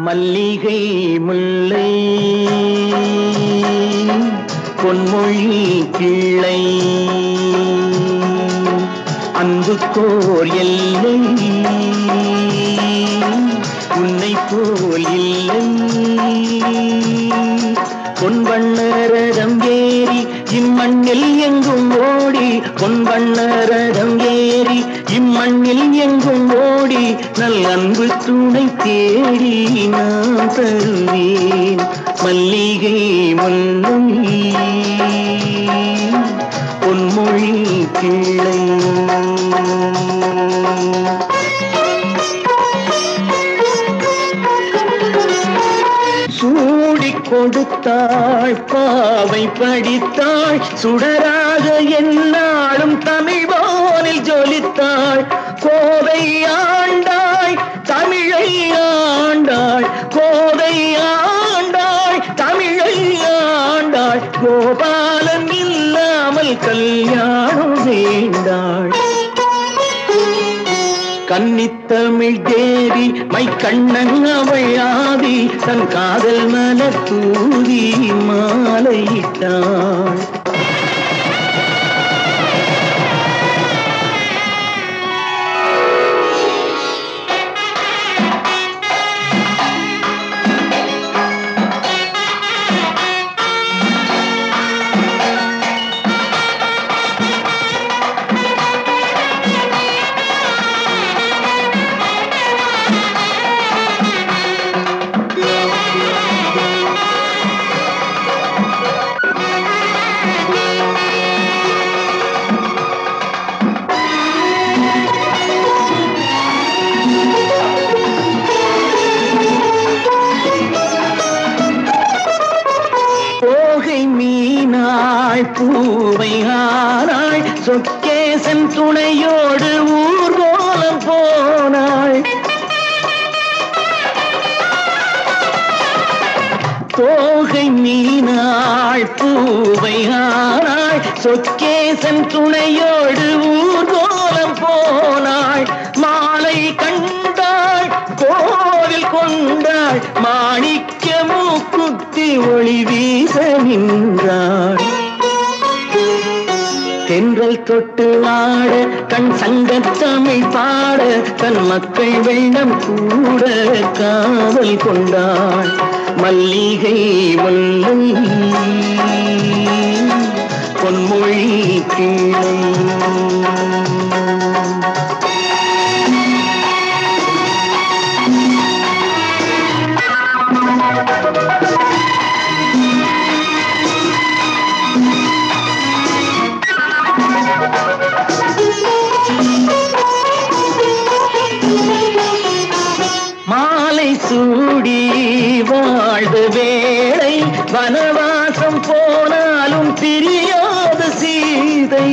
மல்லிகை முல்லை பொன்மொழி கிள்ளை அன்புக்கோர் எல்லை உன்னை போல் இல்லை பொன்வண்ணரதம் ஏறி இம்மண்ணில் எங்கும் ஓடி பொன்வண்ணரதம் ஏறி இம்மண்ணில் எங்கும் ஓடி நல் அன்பு துணை தேடி நான் தருவேன் மல்லிகை முல்லை பொன்மொழி கிளை சூடி கொடுத்தாள் பாவை படித்தாள் சுடராக என்னாலும் தமிழ் வானில் ஜொலித்தாள் கோதை ஆண்டாள் தமிழை ஆண்டாள் கோதை ஆண்டாள் தமிழை ஆண்டாள் கோபாலன் இல்லாமல் கல்யாணம் வேண்டாள் கன்னித்தமிழ் தேவி மை கண்ணன் அவள் ஆதி தன் காதல் மலர் தூவி மாலையிட்டாள் போகை மீனாள் பூவை ஆனாள் சொக்கேசன் துணையோடு ஊர்வலம் போனாள் தோகை மீனாள் பூவை ஆனாள் சொக்கேசன் துணையோடு ஊர்கோலம் போனாள் மாலை கண்டாள் கோவில் கொண்டாள் மாணிக்க மூக்குத்தி ஒளி வீச நின்றாள் தென்றல் தொட்டு ஆட கண் சங்கத் தமிழ் பாட தன் மக்கள் வெள்ளம் கூட காவல் கொண்டாள் மல்லிகை முல்லை பொன்மொழி கிளை மாலை சூடி வாழ்ந்த வேளை வனவாசம் போனாலும் பிரியாத சீதை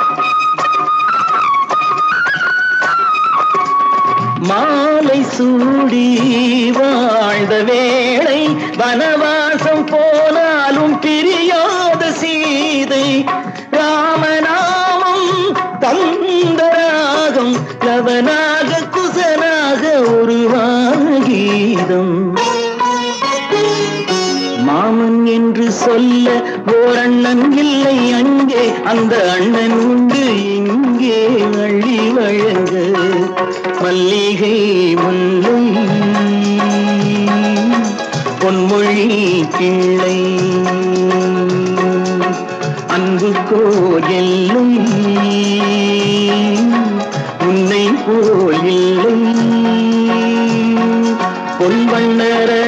மாலை சூடி வாழ்ந்த வேளை வனவாசம் போனாலும் பிரியாத சீதை ராமநாமம் தந்தராகம் லவனாக குசனாக உருவான கீதம் மாமன் என்று சொல்ல ஓர் அண்ணன் இல்லை அங்கே அந்த அண்ணன் உண்டு இங்கே அள்ளி வழங்க மல்லிகை முல்லை பொன்மொழி கிள்ளை அன்பு கோயிலும் உன்னை போல் இல்லை பொன்வண்ணர